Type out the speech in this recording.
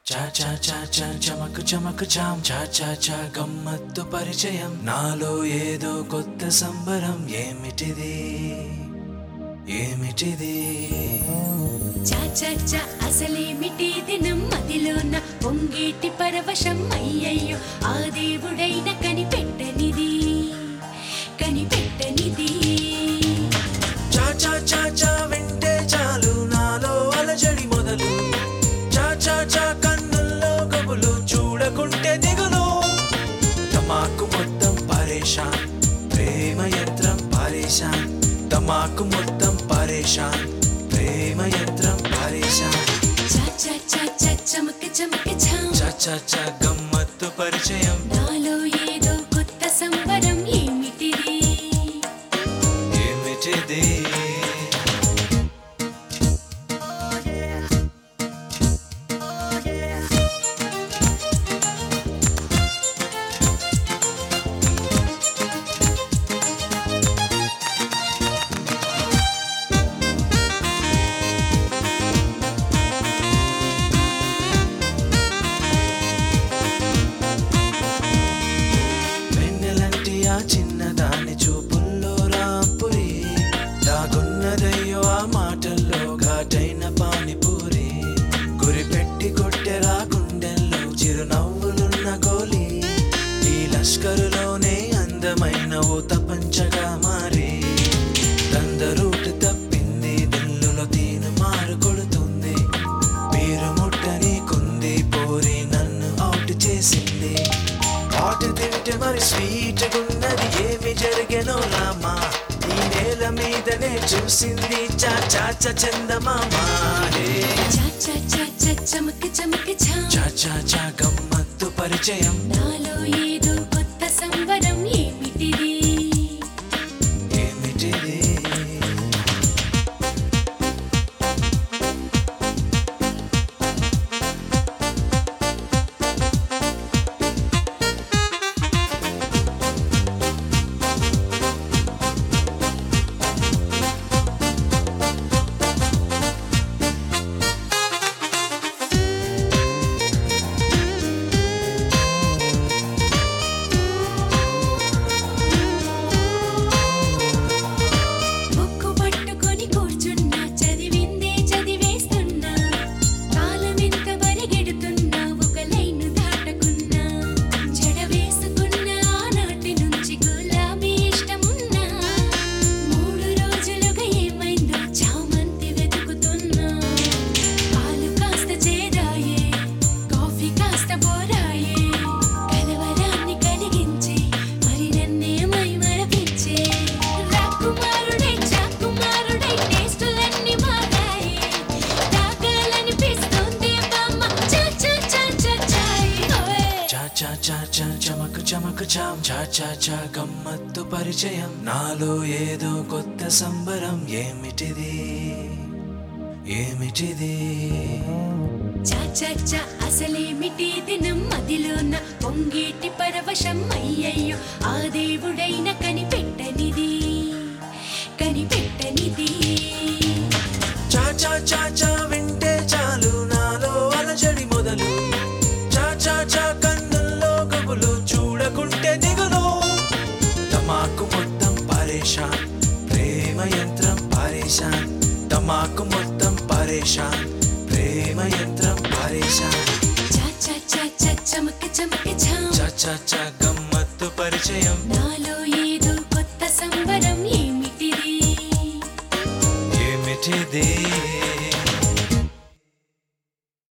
చా చా చా చా చమకు చమకు చాం చా చా చా గమ్మత్తు పరిచయం నాలో ఏదో కొత్త సంబరం ఏమిటిది ఏమిటిది చా చా చా అసలేమిటి దినం మదిలోన పొంగేటి పరవశం అయ్యయ్యో ఆ దేవుడైన కనిపెట్టనిది కనిపెట్టనిది చా చా చా చా వింటే చాలు నాలో అలజడి మొదలు చా చా చా కన్నుల్లో కబులు చూడకుంటే దిగులు తమాకు మొత్తం పరేషాన్ ప్రేమ యంత్రం పరేషాన్ తమాకు మొత్తం పరేషాన్ ప్రేమ యంత్రం పరేషాన్ చా చా చా చా చమక చమక ఛాం చా చా చా గమ్మత్తు పరిచయం నాలో ఏదో కొత్త సంబరం ఏమిటిది ఏమిటిది వెన్నెలంటి ఆ చిన్నదాని చూపుల్లో రాంపురి దాగున్నదయ్యో ఆ మాటల్లో ఘాటైన పానిపూరి గురిపెట్టి కొట్టెరా గుండెల్లో చిరునవ్వులున్న గోలి ఈ లష్కరులోనే అందమైన ఓ తపంచగా మారి తందరూటు తప్పింది దిల్లులో తీను మారు కొడుతుంది మీరు ముట్టని కుంది పోరి నన్ను అవుట్ చేసింది పాట తింటే మరి స్వీట్ గున్నది ఏమి జరిగెనో రామా ఈ నేల మీదనే చూసింది చా చా చా చందమామా హే. చా చా చా చా చమక చమక ఛాం చా చా చా గమ్మత్తు పరిచయం నాలో ఏదో కొత్త సంబరం ఏమిటిది ఏమిటిది ముక్కు పట్టుకొని కూర్చున్నా చదివిందే చదివేస్తున్నా కాలమెంత పరిగెడుతున్నా ఒక లైను దాటకున్నా జడ వేసుకున్న ఆనాటి నుంచి గులాబీ ఇష్టమున్నా మూడు రోజులుగా ఏమైందో చామంతి వెతుకుతున్నా పాలు కాస్త చేదాయే కాఫీ కాస్త బోరాయే కలవరాన్ని కలిగించే మరి నన్నేమై మరపించే రాకుమారుడై చాకుమారుడై టేస్టులన్నీ మారాయి తాగాలనిపిస్తుంది బామ్మ చా చా చా చా చాయ్ ఓయ్ చా చా చా చా చమకు చమకు చాం చా చా చా గమ్మత్తు పరిచయం నాలో ఏదో కొత్త సంబరం ఏమిటిది ఏమిటిది చా చా చా అసలేమిటి దినం మదిలోన పొంగేటి పరవశం అయ్యయ్యో ఆ దేవుడైన కనిపెట్టనిది కనిపెట్టనిది చా చా చా చా వింటే చాలు నాలో అలజడి మొదలు చా చా చా కన్నుల్లో కబులు చూడకుంటే దిగులు తమాకు మొత్తం పరేషాన్ ప్రేమ యంత్రం పరేషాన్ తమాకు మొత్తం పరేషాన్ ప్రేమ యంత్రం పరేషాన్ చా చా చా చా చమక చమక ఛాం చా చా చా గమ్మత్తు పరిచయం నాలో ఏదో కొత్త సంబరం ఏమిటిది ఏమిటిది